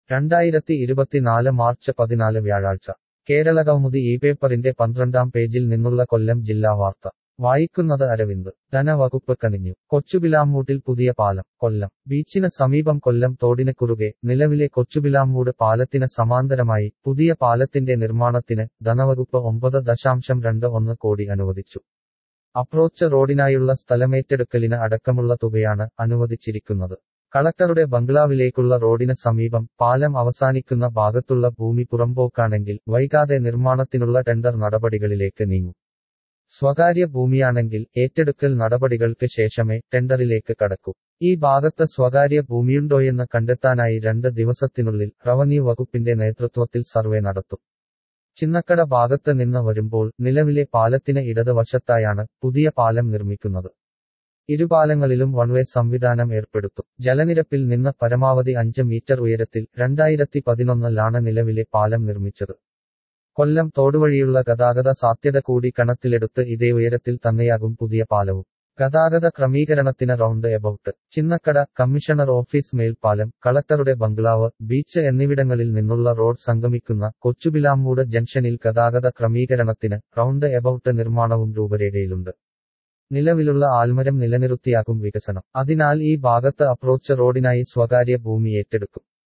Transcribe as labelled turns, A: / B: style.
A: രണ്ടായിരത്തി ഇരുപത്തിനാല് മാർച്ച് പതിനാല് വ്യാഴാഴ്ച കേരളകൗമുദി ഈ പേപ്പറിന്റെ പന്ത്രണ്ടാം പേജിൽ നിന്നുള്ള കൊല്ലം ജില്ലാ വാർത്ത വായിക്കുന്നത് അരവിന്ദ് ധനവകുപ്പ് കനിഞ്ഞു കൊച്ചുപിലാമ്മൂട്ടിൽ പുതിയ പാലം കൊല്ലം ബീച്ചിന് സമീപം കൊല്ലം തോടിന് കുറുകെ നിലവിലെ കൊച്ചുപിലാമ്മൂട് പാലത്തിന് സമാന്തരമായി പുതിയ പാലത്തിന്റെ നിർമ്മാണത്തിന് ധനവകുപ്പ് ഒമ്പത് ദശാംശം രണ്ട് ഒന്ന് കോടി അനുവദിച്ചു അപ്രോച്ച് റോഡിനായുള്ള സ്ഥലമേറ്റെടുക്കലിന് അടക്കമുള്ള തുകയാണ് അനുവദിച്ചിരിക്കുന്നത് കളക്ടറുടെ ബംഗ്ലാവിലേക്കുള്ള റോഡിന് സമീപം പാലം അവസാനിക്കുന്ന ഭാഗത്തുള്ള ഭൂമി പുറമ്പോക്കാണെങ്കിൽ വൈകാതെ നിർമ്മാണത്തിനുള്ള ടെൻഡർ നടപടികളിലേക്ക് നീങ്ങും സ്വകാര്യ ഭൂമിയാണെങ്കിൽ ഏറ്റെടുക്കൽ നടപടികൾക്ക് ശേഷമേ ടെൻഡറിലേക്ക് കടക്കൂ ഈ ഭാഗത്ത് സ്വകാര്യ ഭൂമിയുണ്ടോയെന്ന് കണ്ടെത്താനായി രണ്ട് ദിവസത്തിനുള്ളിൽ റവന്യൂ വകുപ്പിന്റെ നേതൃത്വത്തിൽ സർവേ നടത്തും ചിന്നക്കട ഭാഗത്ത് നിന്ന് വരുമ്പോൾ നിലവിലെ പാലത്തിന് ഇടതുവശത്തായാണ് പുതിയ പാലം നിർമ്മിക്കുന്നത് ഇരുപാലങ്ങളിലും വൺവേ സംവിധാനം ഏർപ്പെടുത്തും ജലനിരപ്പിൽ നിന്ന് പരമാവധി അഞ്ച് മീറ്റർ ഉയരത്തിൽ രണ്ടായിരത്തി പതിനൊന്നിലാണ് നിലവിലെ പാലം നിർമ്മിച്ചത് കൊല്ലം തോടുവഴിയുള്ള ഗതാഗത സാധ്യത കൂടി കണക്കിലെടുത്ത് ഇതേ ഉയരത്തിൽ തന്നെയാകും പുതിയ പാലവും ഗതാഗത ക്രമീകരണത്തിന് round about Chinnakkada commissioner office മേൽപ്പാലം കളക്ടറുടെ ബംഗ്ലാവ് ബീച്ച് എന്നിവിടങ്ങളിൽ നിന്നുള്ള റോഡ് സംഗമിക്കുന്ന കൊച്ചുപിലാമ്മൂട് ജംഗ്ഷനിൽ ഗതാഗത ക്രമീകരണത്തിന് റൗണ്ട് എബൌട്ട് നിർമ്മാണവും രൂപരേഖയിലുണ്ട് നിലവിലുള്ള ആൽമരം നിലനിർത്തിയാകും വികസനം അതിനാൽ ഈ ഭാഗത്ത് അപ്രോച്ച് റോഡിനായി സ്വകാര്യ ഭൂമി ഏറ്റെടുക്കും